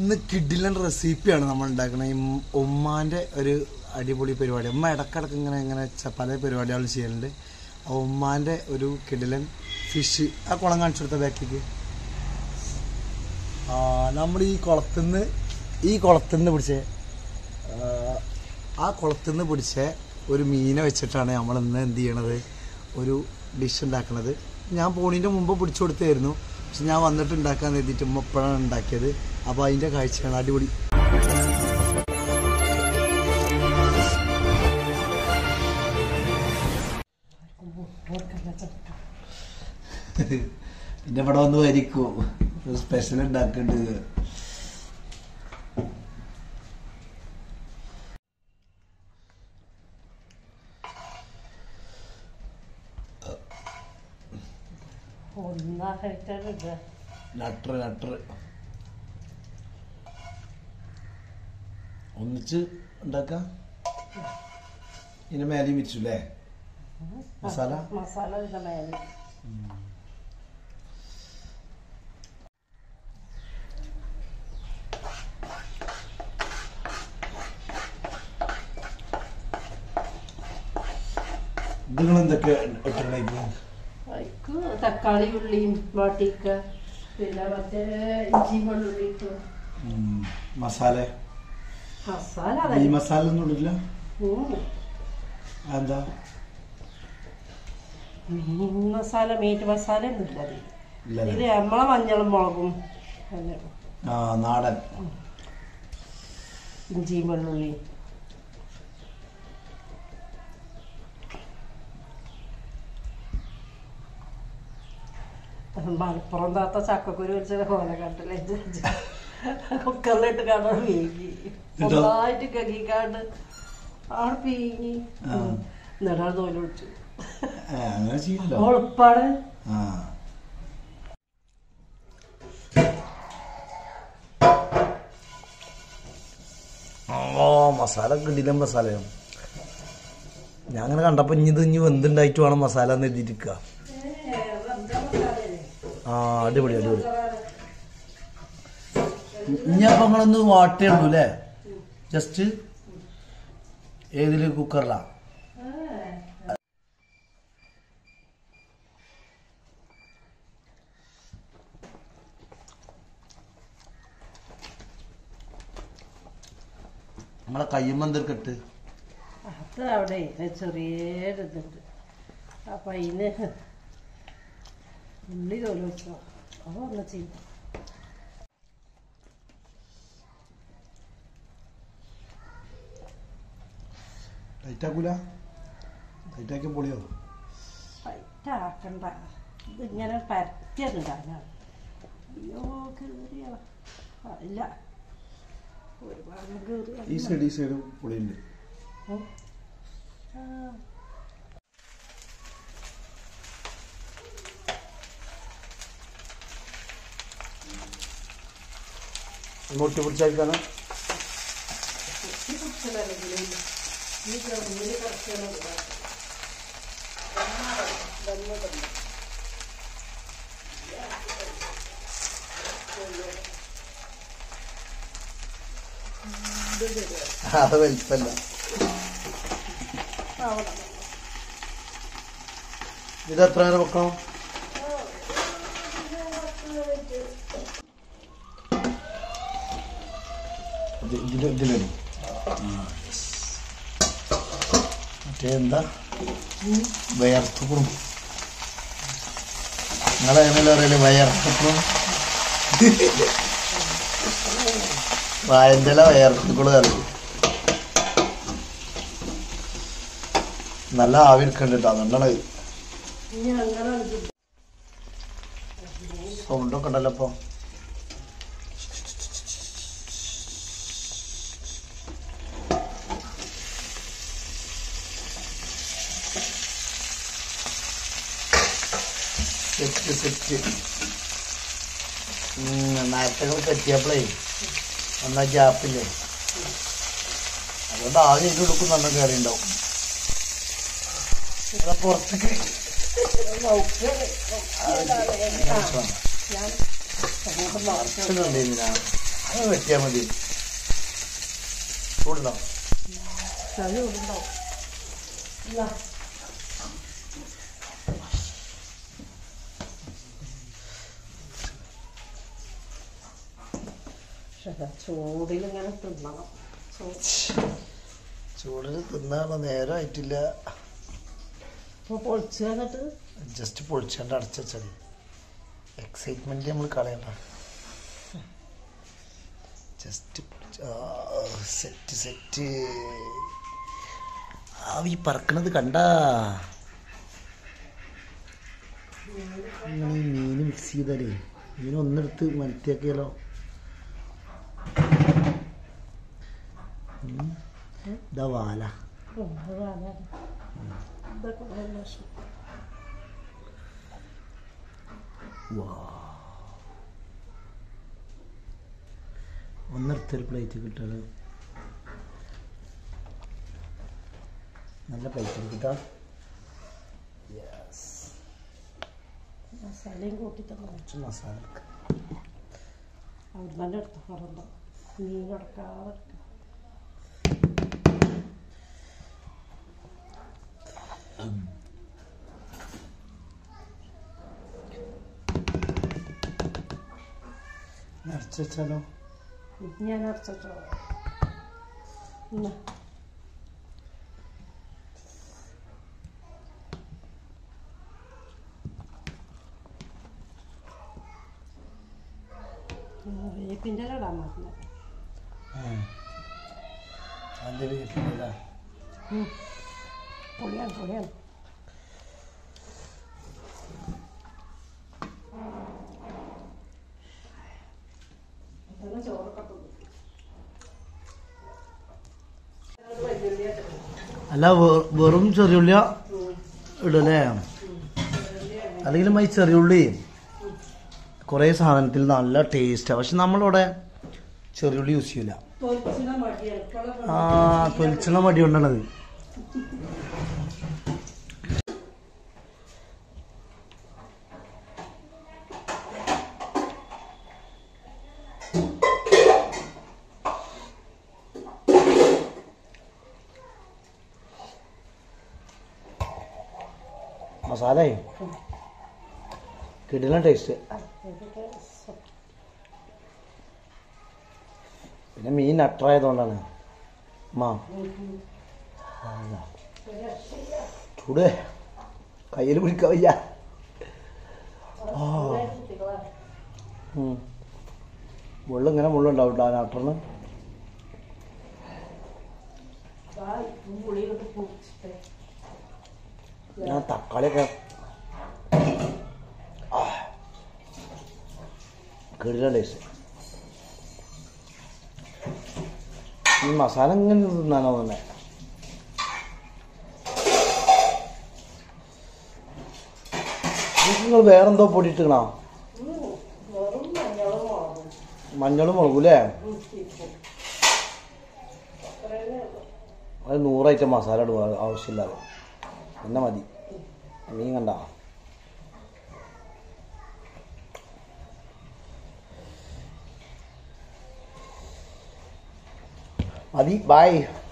ഇന്ന് കിഡിലൻ റെസിപ്പിയാണ് നമ്മൾ ഉണ്ടാക്കുന്നത് ഈ ഉമ്മാന്റെ ഒരു അടിപൊളി പരിപാടി ഉമ്മ ഇടക്കിടക്ക് ഇങ്ങനെ ഇങ്ങനെ ച- പല പരിപാടികൾ ചെയ്യലുണ്ട് ആ ഉമ്മാന്റെ ഒരു കിഡിലൻ ഫിഷ് ആ കുളം കാണിച്ചു കൊടുത്ത ബാക്കിക്ക് ആ നമ്മൾ ഈ കുളത്തുനിന്ന് ഈ കുളത്തുനിന്ന് പിടിച്ച ആ കുളത്തുനിന്ന് പിടിച്ച ഒരു മീനെ വെച്ചിട്ടാണ് നമ്മൾ ഇന്ന് എന്ത് ചെയ്യണത് ഒരു ഡിഷ് ഉണ്ടാക്കണത് ഞാൻ പോണീൻ്റെ മുമ്പ് പിടിച്ചു കൊടുത്തായിരുന്നു പക്ഷെ ഞാൻ വന്നിട്ട് ഉണ്ടാക്കാൻ എഴുതിയിട്ട് ഉമ്മ ഇപ്പോഴാണ് ഉണ്ടാക്കിയത് അപ്പോൾ അതിൻ്റെ കാഴ്ചയാണ് അടിപൊളി പിന്നെ ഇവിടെ വന്ന് വരിക്കും സ്പെഷ്യൽ ഉണ്ടാക്കേണ്ടത് ഒന്നായിട്ടുണ്ട് നട്ടർ നട്ടർ ഒന്നിച്ച് ഉണ്ടാക്കാം ഇതിന് മേലെയും വെച്ചു അല്ലേ മസാല മസാല ഇതിന്റെ മേലെ ഇത് നിങ്ങൾ എന്തൊക്കെ ഇട്ടിട്ടുണ്ടായിരുന്നു അതിക്ക് തക്കാളി ഉള്ളിയും വാട്ടിക്ക പിന്നെ മറ്റേ ഇഞ്ചി വെള്ളുള്ളി ഇട്ടു മസാല മസാല ഈ അതന്നെ. മസാല ഒന്നും ഇടില്ല ഉം. എന്താ മീൻ മസാല മീറ്റ് മസാല ഒന്നുമില്ല അതിൽ. ഇല്ലല്ലേ ഇത് നമ്മളെ മഞ്ഞളും മുളകും പിന്നെ ആ നാടൻ ഇഞ്ചിയും വെള്ളുള്ളി മലപ്പുറം താത്ത ചക്കക്കുരു വെച്ച പോലെ കണ്ടില്ലേ കുക്കറിലിട്ട് കാണാൻ വീങ്ങി എന്നിട്ടോ? ഒന്നായിട്ട് കകിക്കാണ്ട് അവിടെ പീങ്ങി ആ. എന്നിട്ടാണ് തോല് വിളിച്ചു ഏ, അങ്ങനെ ചെയ്യല്ലോ എളുപ്പാണ് ആ ഓ മസാല കിടില മസാലയാണ് ഞാൻ അങ്ങനെ കണ്ടപ്പോ ഇനി ഇത് ഇനി എന്തുണ്ടായിട്ട് വേണം മസാല എന്ന് എഴുതിയിരിക്കുക ആ അടിപൊളി അടിപൊളി ഇനി അപ്പൊ നിങ്ങളൊന്ന് വാട്ടേ ഉള്ളൂ അല്ലേ ജസ്റ്റ് ഏതില് കുക്കറിലാ നമ്മളെ കയ്യുമ്പന്തിർക്കിട്ട് അത് അവിടെ ചെറിയൊരിതുണ്ട് അപ്പൊ അതിന് ഉള്ളി തോല് വെച്ചോ അത് ഒന്ന് ചെയ്തു ടൈറ്റാക്കൂല ടൈറ്റാക്കിയ പൊളിയോ ഫൈറ്റാക്കണ്ട ഇതിങ്ങനെ പരത്തിയതുണ്ടാകാനാണ് അയ്യോ കീറിയ ഇല്ല ഒരു ഭാഗം കീറിയ ഈ സൈഡ് ഈ സൈഡ് പൊളിയുണ്ട് മുട്ടി പിടിച്ചേക്കാണ് അത് വലിപ്പല്ല ഇത് എത്ര നേരം വെക്കണം ഇത് ഇതില് ഇതിലാണ് മറ്റേ എന്താ വയർത്തുക്കും നിങ്ങളെങ്ങനെ പറയല് വയർത്തുക്കും വായന്തല വയർത്തുക്കുള് കറി നല്ല ആവി എടുക്കണ്ടിട്ടോ അതുകൊണ്ടാണ് ഇനി അങ്ങനെ സൗണ്ടൊക്കെ ഉണ്ടല്ലോ ഇപ്പൊ സെറ്റ് സെറ്റ് നേരത്തെ കെട്ടിയപ്പോഴേ എന്നാ ഗ്യാപ്പില്ലേ അതുകൊണ്ട് ആദ്യം ഇത് കൊടുക്കുന്നുണ്ടോ കയറി ഉണ്ടാവും പുറത്തേക്ക് ഞാൻ മറച്ചിട്ടുണ്ട് ഇതിനാ അത് വെട്ടിയാൽ മതി ചൂടുണ്ടോ അത് ഉണ്ടാവും ഇല്ല ചൂടിലിങ്ങനെ തിന്നണം ചൂട് ചൂടിന് തിന്നാനുള്ള നേരമായിട്ടില്ല ഇപ്പൊ പൊളിച്ചു വന്നിട്ട് ജസ്റ്റ് പൊളിച്ചാണ്ട് അടച്ചടി എക്സൈറ്റ്മെന്റ് നമ്മൾ കളയണ്ട ജസ്റ്റ് സെറ്റ് സെറ്റ് ആവി പറക്കണത് കണ്ടാ നിങ്ങൾ ഈ മീൻ മിക്സ് ചെയ്താലേ മീൻ ഒന്നെടുത്ത് മലത്തിയാക്കിയാലോ ഉം. ഇതാ വാല ഉം, അത് വേണം. ഇതൊക്കെ നല്ല രസം. വാ ഒന്നെടുത്തൊരു പ്ലേറ്റ് കിട്ടാണ് നല്ല പ്ലേറ്റ് കിട്ടാ യെസ് മസാലയും കൂട്ടി തന്നെ കുറച്ച് മസാല എടുക്കാം. അവിടെ തന്നെ എടുത്ത് പറമ്പ മീൻ കിടക്കാതെ എടുക്കാം. നിറച്ച് വെച്ചാലോ ഇത് ഞാൻ അടച്ചോ വേപ്പിൻ്റെ ഇടാൻ മതി അതിൻ്റെ വീട്ടിലില്ല പൊളിയാണ് പൊളിയാണ് ഇതെല്ലാം ചോറൊക്കെ തിന്നും. അല്ല വെ- വെറും ചെറിയുള്ളിയ ഇടല്ലേ അല്ലെങ്കിൽ ഈ ചെറിയുള്ളി കുറേ സാധനത്തിൽ നല്ല ടേസ്റ്റാണ് പക്ഷെ നമ്മളിവിടെ ചെറിയുള്ളി യൂസ് ചെയ്യില്ല തൊലിച്ചിന മടിയാണ് ഇപ്പോഴും ആ തൊലിച്ചുള്ള മടി കൊണ്ടാണത് മസാല കിടിലൻ ടേസ്റ്റ് ഇതൊക്കെ സ- പിന്നെ മീൻ അട്ടറായതുകൊണ്ടാണ് മാ ചൂട് കയ്യിൽ പിടിക്കാൻ വയ്യ കുട്ടികളാണ് ഉം. മുള്ള് ഇങ്ങനെ മുള്ളുണ്ടാവും കേട്ടോ ആ അട്ടറിന് ആ പുളി കൊണ്ട് പൊടിച്ചിട്ട് ഞാൻ തക്കാളിയൊക്കെ കിടില ടേസ്റ്റ് ഈ മസാല ഇങ്ങനെ തിന്നാനോ തന്നെ നിങ്ങൾ വേറെന്തോ പൊടി ഇട്ടുക്കണോ വെറും മഞ്ഞളും മുളകും മഞ്ഞളും മുളകും അല്ലേ ഉപ്പിപ്പും അത്രയല്ലേ ഉള്ളൂ. അത് നൂറ് ഐറ്റം മസാല ഇടുക ആവശ്യമില്ലാതെ എന്നെ മതി മീൻ കണ്ട മതി ബായ്